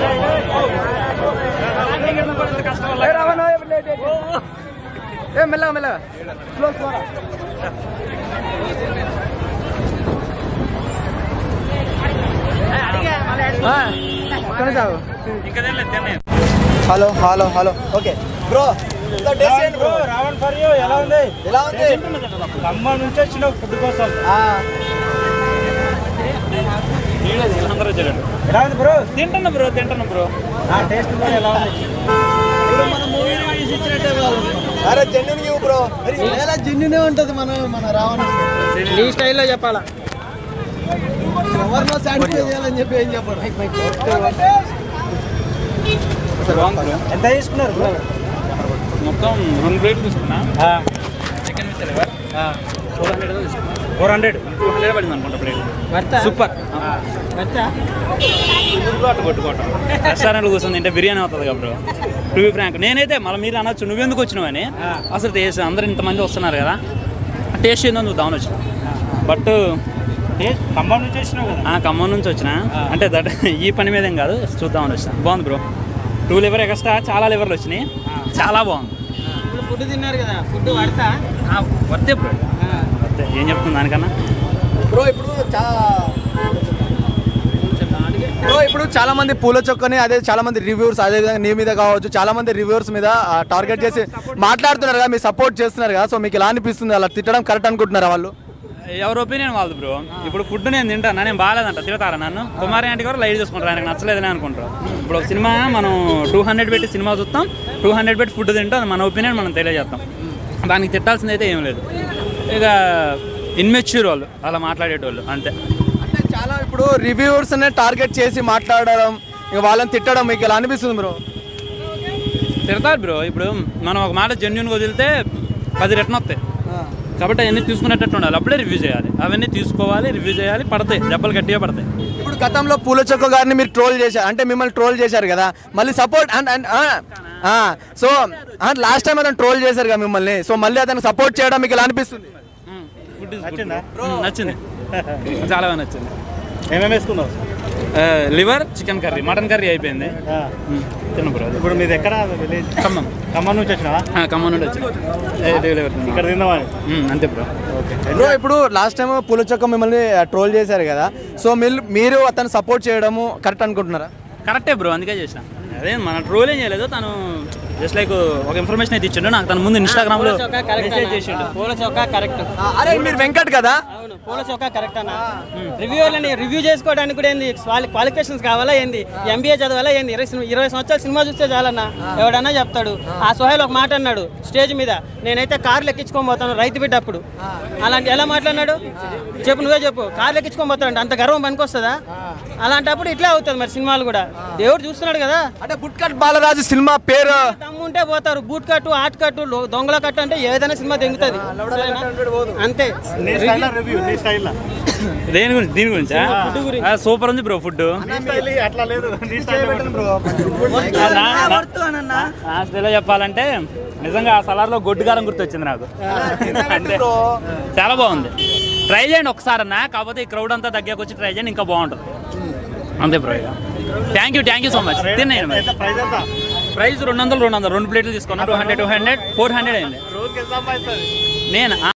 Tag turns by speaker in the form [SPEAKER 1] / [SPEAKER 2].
[SPEAKER 1] ఏ మెల్లగా మెల్లగా slow slow అక్కడ చావు hello hello hello okay bro taste చేయండి బ్రో
[SPEAKER 2] రావణ్ ఫర్ యూ ఎలా ఉంది
[SPEAKER 1] ఎలా ఉంది
[SPEAKER 2] ఖమ్మం నుంచి వచ్చిన ఫుడ్ కోసం
[SPEAKER 1] ఆ,
[SPEAKER 3] అందరూ వచ్చారండి
[SPEAKER 2] ఎలా ఉంది బ్రో
[SPEAKER 3] తింటున్నా బ్రో తింటున్నా బ్రో
[SPEAKER 2] నా టేస్ట్ కూడా ఎలా ఉంది
[SPEAKER 1] అరే జెన్యున్ ఇవ్వు బ్రో
[SPEAKER 4] ఎలా జెన్యునే ఉంటది మన మన రావణ
[SPEAKER 1] నీ స్టైల్లో చెప్పాలా
[SPEAKER 4] ఎవరినో సాటిస్ఫై చేయాలని చెప్పి ఏం చెప్పాడు
[SPEAKER 2] ఎంత తీసుకున్నారు బ్రో
[SPEAKER 3] మొత్తం రెండు ప్లేట్లు తీసుకున్నా chicken with liver four hundred తీసుకున్నా
[SPEAKER 2] ఫోర్ హండ్రెడ్
[SPEAKER 3] టూ హండ్రెడ్ పడింది అనుకుంటా ప్లేట్ సూపర్ అటు కొట్టుకోవటం రెస్టారెంట్లో కూర్చొని తింటే బిర్యానీ అవుతుంది కదా బ్రో టు బి ఫ్రాంక్ నేనైతే మళ్ళీ మీరు అనొచ్చు నువ్వెందుకు వచ్చినావని అసలు టేస్ట్ అందరు ఇంతమంది వస్తున్నారు కదా టేస్ట్ ఏందో చూద్దామని వచ్చిన బట్
[SPEAKER 2] టేస్ట్ ఖమ్మం నుంచి వచ్చినావు కదా
[SPEAKER 3] ఆ ఖమ్మం నుంచి వచ్చిన అంటే దట్ ఈ పని మీద ఏం కాదు చూద్దామని వచ్చిన బాగుంది బ్రో టూ లివర్ ఎక్స్ట్రా చాలా లివర్లు వచ్చినాయి చాలా బాగుంది
[SPEAKER 4] ఇప్పుడు ఫుడ్ తిన్నారు కదా ఫుడ్ పడతా
[SPEAKER 3] ఆ, వర్తే బ్రో వర్తే ఏం చెప్తుంది దానికన్నా
[SPEAKER 1] బ్రో ఇప్పుడు చాలా బ్రో ఇప్పుడు చాలా మంది పూల చొక్కని అదే చాలా మంది రివ్యూర్స్ అదే విధంగా నీ మీద కావచ్చు చాలా మంది రివ్యూర్స్ మీద టార్గెట్ చేసి మాట్లాడుతున్నారు కదా మీరు సపోర్ట్ చేస్తున్నారు కదా సో మీకు ఎలా అనిపిస్తుంది అలా తిట్టడం కరెక్ట్ అనుకుంటున్నారా వాళ్ళు
[SPEAKER 3] ఎవరి ఒపీనియన్ వాళ్ళది బ్రో ఇప్పుడు ఫుడ్ నేను తింటాను నేను బాగాలేదంట తిడతారా నన్ను కుమారి ఆంటీ కూడా లైట్ చేసుకుంటారు ఆయనకు నచ్చలేదని అనుకుంటారు ఇప్పుడు ఒక సినిమా మనం టూ హండ్రెడ్ పెట్టి సినిమా చూస్తాం టూ హండ్రెడ్ పెట్టి ఫుడ్ తింటాం అది మన ఒపీనియన్ మనం తెలియజేస్తాం దానికి తిట్టాల్సింది అయితే ఏం లేదు ఇక ఇన్మెచ్యూర్ వాళ్ళు అలా మాట్లాడేటోళ్ళు అంతే
[SPEAKER 1] అంటే చాలా ఇప్పుడు రివ్యూవర్స్ టార్గెట్ చేసి మాట్లాడడం ఇక వాళ్ళని తిట్టడం మీకు ఎలా అనిపిస్తుంది బ్రో
[SPEAKER 3] తిడతారు బ్రో ఇప్పుడు మనం ఒక మాట జెన్యున్గా వదిలితే పది రిటర్న్ వస్తాయి కాబట్టి అవన్నీ తీసుకునేటట్టు ఉండాలి అప్పుడే రివ్యూ చేయాలి అవన్నీ తీసుకోవాలి రివ్యూ చేయాలి పడతాయి దెబ్బలు గట్టిగా పడతాయి
[SPEAKER 1] ఇప్పుడు గతంలో పూల చొక్క గారిని మీరు ట్రోల్ చేశారు అంటే మిమ్మల్ని ట్రోల్ చేశారు కదా మళ్ళీ సపోర్ట్ సో లాస్ట్ టైం అతను ట్రోల్ చేశారు కదా మిమ్మల్ని సో మళ్ళీ అతను సపోర్ట్ చేయడం మీకు ఎలా అనిపిస్తుంది
[SPEAKER 3] ఫుడ్
[SPEAKER 2] నచ్చిందా?
[SPEAKER 3] నచ్చింది చాలా బాగా నచ్చింది
[SPEAKER 2] ఏమేమి వేసుకున్నావు
[SPEAKER 3] liver chicken curry mutton curry అయిపోయింది
[SPEAKER 2] ఆ,
[SPEAKER 3] తిన్న బ్రో అది.
[SPEAKER 2] ఇప్పుడు మీది ఎక్కడ విలేజ్
[SPEAKER 3] ఖమ్మం
[SPEAKER 2] ఖమ్మం నుంచి వచ్చినావా
[SPEAKER 3] ఆ, ఖమ్మం నుండి వచ్చి లివర్
[SPEAKER 2] ఇక్కడ తిందామని
[SPEAKER 3] అంతే బ్రో
[SPEAKER 2] ఓకే
[SPEAKER 1] బ్రో ఇప్పుడు లాస్ట్ టైం పూల చొక్క మిమ్మల్ని ట్రోల్ చేశారు కదా సో మీరు మీరు అతను సపోర్ట్ చేయడము కరెక్ట్ అనుకుంటున్నారా
[SPEAKER 3] కరెక్టే బ్రో అందుకే చేసిన అదే మన ట్రోల్ ఏం చేయలేదు తను జస్ట్ లైక్ ఒక ఇన్ఫర్మేషన్ అయితే ఇచ్చిండు నాకు తన ముందు ఇన్స్టాగ్రామ్ లో మెసేజ్ చేసిండు
[SPEAKER 4] పూల చొక్కా కరెక్ట్
[SPEAKER 1] అరే మీరు వెంకట్ కదా
[SPEAKER 4] అవును పూల చొక్కా కరెక్ట్ అన్న రివ్యూలని రివ్యూ చేసుకోవడానికి కూడా ఏంది క్వాలిఫికేషన్స్ కావాలా ఏంది ఎంబీఏ చదవాలా ఏంది ఇరవై సినిమా- ఇరవై సంవత్సరాలు సినిమా చూస్తే చాలన్నా ఎవడన్నా చెప్తాడు ఆ సోహెల్ ఒక మాట అన్నాడు స్టేజ్ మీద నేనైతే కార్లు ఎక్కించుకొని పోతాను రైతు బిడ్డ అప్పుడు అలాంటి ఎలా మాట్లాడినాడు చెప్పు నువ్వే చెప్పు కార్లు ఎక్కించుకొని పోతాడు అంత గర్వం పనికొస్తుందా అలాంటప్పుడు ఇట్లా అవుతుంది మరి సినిమాలు కూడా దేవుడు చూస్తున్నాడు కదా
[SPEAKER 1] అంటే బుట్కట్ బాలరాజు సినిమా పేరు
[SPEAKER 4] దమ్ముంటే పోతారు బూట్ కట్టు ఆట్ కట్టు లో- దొంగల కట్టు అంటే ఏదైనా సినిమా దెంగుతుంది అంతే
[SPEAKER 2] నీ స్టైల్ రివ్యూ నీ స్టైల్
[SPEAKER 3] దేని గురించి దీని గురించి సూపర్ ఉంది బ్రో ఫుడ్
[SPEAKER 2] నీ స్టైల్ అట్లా లేదు నీ స్టైల్
[SPEAKER 3] లాస్ట్ ఎలా చెప్పాలంటే నిజంగా ఆ సలార్లో గొడ్డుగారం గుర్తొచ్చింది నాకు అంతే చాలా బాగుంది ట్రై చేయండి ఒకసారి అన్న కాకపోతే ఈ క్రౌడ్ అంతా దగ్గరకు వచ్చి ట్రై చేయండి ఇంకా బాగుంటుంది అంతే బ్రో ఇక thank you thank you so much తిన్నాను
[SPEAKER 2] ఎంత ప్రైస్ ఎంత
[SPEAKER 3] ప్రైస్ రెండు వందలు రెండు వందలు రెండు ప్లేట్లు తీసుకున్నా two hundred two hundred four hundred అయింది
[SPEAKER 2] రోజుకి ఎంత సంపాదిస్తుంది
[SPEAKER 3] నేను